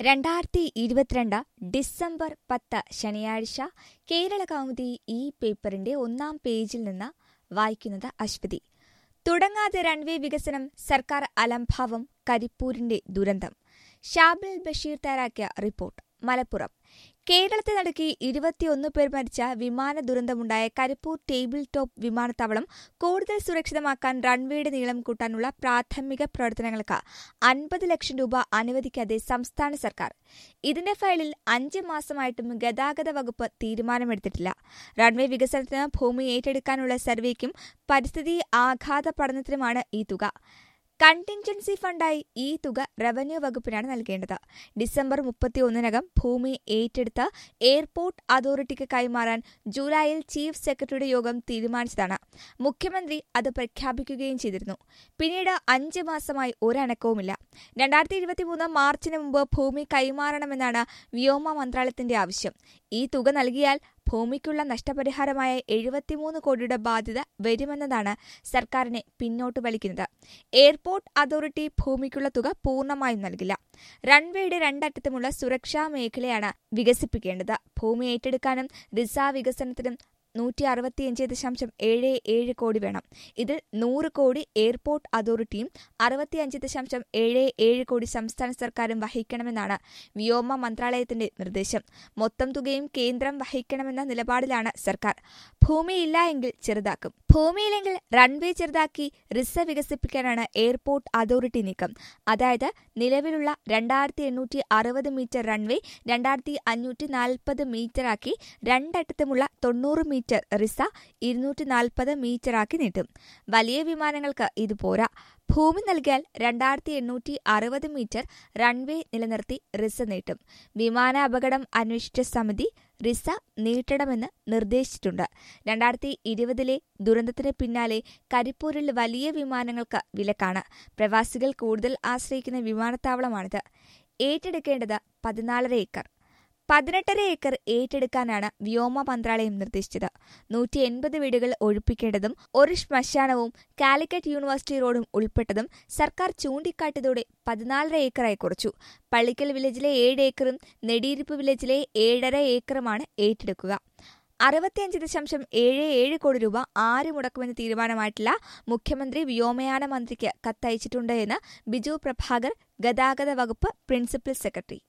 രണ്ടായിരത്തി ഇരുപത്തിരണ്ട് ഡിസംബർ പത്ത് ശനിയാഴ്ച കേരള കൗമുദി ഈ പേപ്പറിന്റെ ഒന്നാം പേജിൽ നിന്ന് വായിക്കുന്നത് അശ്വതി തുടങ്ങാതെ റൺവേ വികസനം സർക്കാർ അലംഭാവം കരിപ്പൂരിന്റെ ദുരന്തം ഷാബിൽ ബഷീർ തയ്യാറാക്കിയ റിപ്പോർട്ട് മലപ്പുറം കേരളത്തെ നടുക്കി ഇരുപത്തിയൊന്ന് പേർ മരിച്ച വിമാന ദുരന്തമുണ്ടായ കരിപ്പൂർ ടേബിൾ ടോപ്പ് വിമാനത്താവളം കൂടുതൽ സുരക്ഷിതമാക്കാൻ റൺവേയുടെ നീളം കൂട്ടാനുള്ള പ്രാഥമിക പ്രവർത്തനങ്ങൾക്ക് അൻപത് ലക്ഷം രൂപ അനുവദിക്കാതെ സംസ്ഥാന സർക്കാർ ഇതിന്റെ ഫയലിൽ അഞ്ച് മാസമായിട്ടും ഗതാഗത വകുപ്പ് തീരുമാനമെടുത്തിട്ടില്ല റൺവേ വികസനത്തിന് ഭൂമി ഏറ്റെടുക്കാനുള്ള സർവേക്കും പരിസ്ഥിതി ആഘാത പഠനത്തിനുമാണ് ഈ തുക കണ്ടിൻജൻസി ഫണ്ടായി ഈ തുക റവന്യൂ വകുപ്പിനാണ് നൽകേണ്ടത് ഡിസംബർ മുപ്പത്തിയൊന്നിനകം ഭൂമി ഏറ്റെടുത്ത് എയർപോർട്ട് അതോറിറ്റിക്ക് കൈമാറാൻ ജൂലൈയിൽ ചീഫ് സെക്രട്ടറിയുടെ യോഗം തീരുമാനിച്ചതാണ് മുഖ്യമന്ത്രി അത് പ്രഖ്യാപിക്കുകയും ചെയ്തിരുന്നു പിന്നീട് അഞ്ച് മാസമായി ഒരനക്കവുമില്ല രണ്ടായിരത്തി ഇരുപത്തിമൂന്ന് മാർച്ചിന് മുമ്പ് ഭൂമി കൈമാറണമെന്നാണ് വ്യോമ മന്ത്രാലയത്തിന്റെ ആവശ്യം ഈ തുക നൽകിയാൽ ഭൂമിക്കുള്ള നഷ്ടപരിഹാരമായ എഴുപത്തിമൂന്ന് കോടിയുടെ ബാധ്യത വരുമെന്നതാണ് സർക്കാരിനെ പിന്നോട്ട് വലിക്കുന്നത് എയർപോർട്ട് അതോറിറ്റി ഭൂമിക്കുള്ള തുക പൂർണ്ണമായും നൽകില്ല റൺവേയുടെ രണ്ടറ്റത്തുമുള്ള സുരക്ഷാ മേഖലയാണ് വികസിപ്പിക്കേണ്ടത് ഭൂമി ഏറ്റെടുക്കാനും റിസ വികസനത്തിനും നൂറ്റി അറുപത്തിയഞ്ച് ദശാംശം ഏഴ് ഏഴ് കോടി വേണം ഇതിൽ നൂറ് കോടി എയർപോർട്ട് അതോറിറ്റിയും അറുപത്തിയഞ്ച് ദശാംശം ഏഴ് ഏഴ് കോടി സംസ്ഥാന സർക്കാരും വഹിക്കണമെന്നാണ് വ്യോമ മന്ത്രാലയത്തിന്റെ നിർദ്ദേശം മൊത്തം തുകയും കേന്ദ്രം വഹിക്കണമെന്ന നിലപാടിലാണ് സർക്കാർ ഭൂമിയില്ല എങ്കിൽ ചെറുതാക്കും ഭൂമിയില്ലെങ്കിൽ റൺവേ ചെറുതാക്കി റിസ വികസിപ്പിക്കാനാണ് എയർപോർട്ട് അതോറിറ്റി നീക്കം അതായത് നിലവിലുള്ള രണ്ടായിരത്തി എണ്ണൂറ്റി അറുപത് മീറ്റർ റൺവേ രണ്ടായിരത്തി അഞ്ഞൂറ്റി നാൽപ്പത് മീറ്ററാക്കി രണ്ടറ്റത്തുമുള്ള തൊണ്ണൂറ് മീറ്റർ റിസ ഇരുന്നൂറ്റി നാൽപ്പത് മീറ്ററാക്കി നീട്ടും വലിയ വിമാനങ്ങൾക്ക് ഇത് പോരാ ഭൂമി നൽകിയാൽ രണ്ടായിരത്തി എണ്ണൂറ്റി അറുപത് മീറ്റർ റൺവേ നിലനിർത്തി റിസ നീട്ടും വിമാന അപകടം അന്വേഷിച്ച സമിതി റിസ നീട്ടണമെന്ന് നിർദ്ദേശിച്ചിട്ടുണ്ട് രണ്ടായിരത്തി ഇരുപതിലെ ദുരന്തത്തിന് പിന്നാലെ കരിപ്പൂരിൽ വലിയ വിമാനങ്ങൾക്ക് വിലക്കാണ് പ്രവാസികൾ കൂടുതൽ ആശ്രയിക്കുന്ന വിമാനത്താവളമാണിത് ഏറ്റെടുക്കേണ്ടത് പതിനാലര ഏക്കർ പതിനെട്ടര ഏക്കർ ഏറ്റെടുക്കാനാണ് വ്യോമ മന്ത്രാലയം നിർദ്ദേശിച്ചത് നൂറ്റി എൺപത് വീടുകൾ ഒഴിപ്പിക്കേണ്ടതും ഒരു ശ്മശാനവും കാലിക്കറ്റ് യൂണിവേഴ്സിറ്റി റോഡും ഉൾപ്പെട്ടതും സർക്കാർ ചൂണ്ടിക്കാട്ടിയതോടെ പതിനാലര ഏക്കറായി കുറച്ചു പള്ളിക്കൽ വില്ലേജിലെ ഏഴ് ഏക്കറും നെടിയിരിപ്പ് വില്ലേജിലെ ഏഴര ഏക്കറുമാണ് ഏറ്റെടുക്കുക അറുപത്തിയഞ്ച് ദശാംശം ഏഴ് ഏഴ് കോടി രൂപ ആര് മുടക്കുമെന്ന് തീരുമാനമായിട്ടില്ല മുഖ്യമന്ത്രി വ്യോമയാന മന്ത്രിക്ക് കത്തയച്ചിട്ടുണ്ട് എന്ന് ബിജു പ്രഭാകർ ഗതാഗത വകുപ്പ് പ്രിൻസിപ്പൽ സെക്രട്ടറി